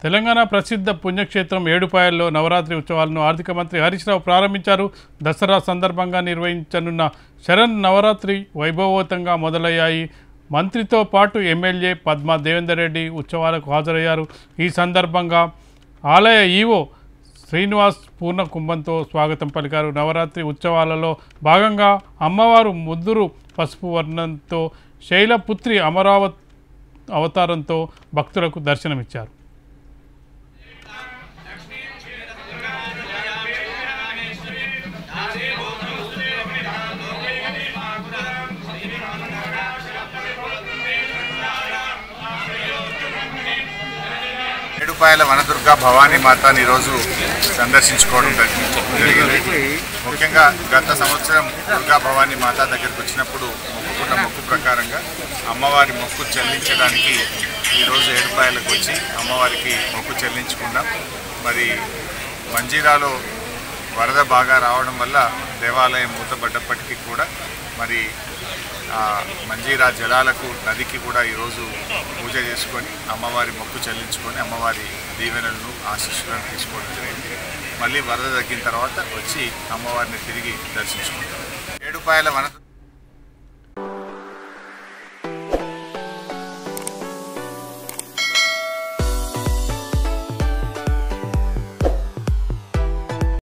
తెలంగాణ ప్రసిద్ధ పుణ్యక్షేత్రం ఏడుపాయల్లో నవరాత్రి ఉత్సవాలను ఆర్థిక మంత్రి హరీష్ రావు ప్రారంభించారు దసరా సందర్భంగా నిర్వహించనున్న శరణ్ నవరాత్రి వైభవోతంగా మొదలయ్యాయి మంత్రితో పాటు ఎమ్మెల్యే పద్మా దేవేందర్ రెడ్డి ఉత్సవాలకు హాజరయ్యారు ఈ సందర్భంగా ఆలయ ఈవో శ్రీనివాస్ పూర్ణ కుంభంతో స్వాగతం పలికారు నవరాత్రి ఉత్సవాలలో భాగంగా అమ్మవారు ముద్దురు పసుపు వర్ణంతో శైలపుత్రి అమరావతి అవతారంతో భక్తులకు దర్శనమిచ్చారు ఏడుపాయల వనదుర్గ భవానీ మాతాని ఈరోజు సందర్శించుకోవడం జరిగింది ముఖ్యంగా గత సంవత్సరం దుర్గా భవానీ మాత దగ్గరికి వచ్చినప్పుడు మొక్కుకున్న మొక్కు ప్రకారంగా అమ్మవారి మొక్కు చెల్లించడానికి ఈరోజు ఏడుపాయలకు వచ్చి అమ్మవారికి మొక్కు చెల్లించుకున్నాం మరి మంజీరాలో వరద బాగా రావడం వల్ల దేవాలయం మూతపడ్డప్పటికీ కూడా మరి ఆ మంజీరా జలాలకు నదికి కూడా ఈరోజు పూజ చేసుకొని అమ్మవారి మొక్కు చెల్లించుకొని అమ్మవారి దీవెనలను ఆశీస్సులను తీసుకోవడం జరిగింది మళ్ళీ వరద తగ్గిన తర్వాత వచ్చి అమ్మవారిని తిరిగి దర్శించుకుంటాం ఏడుపాయల వన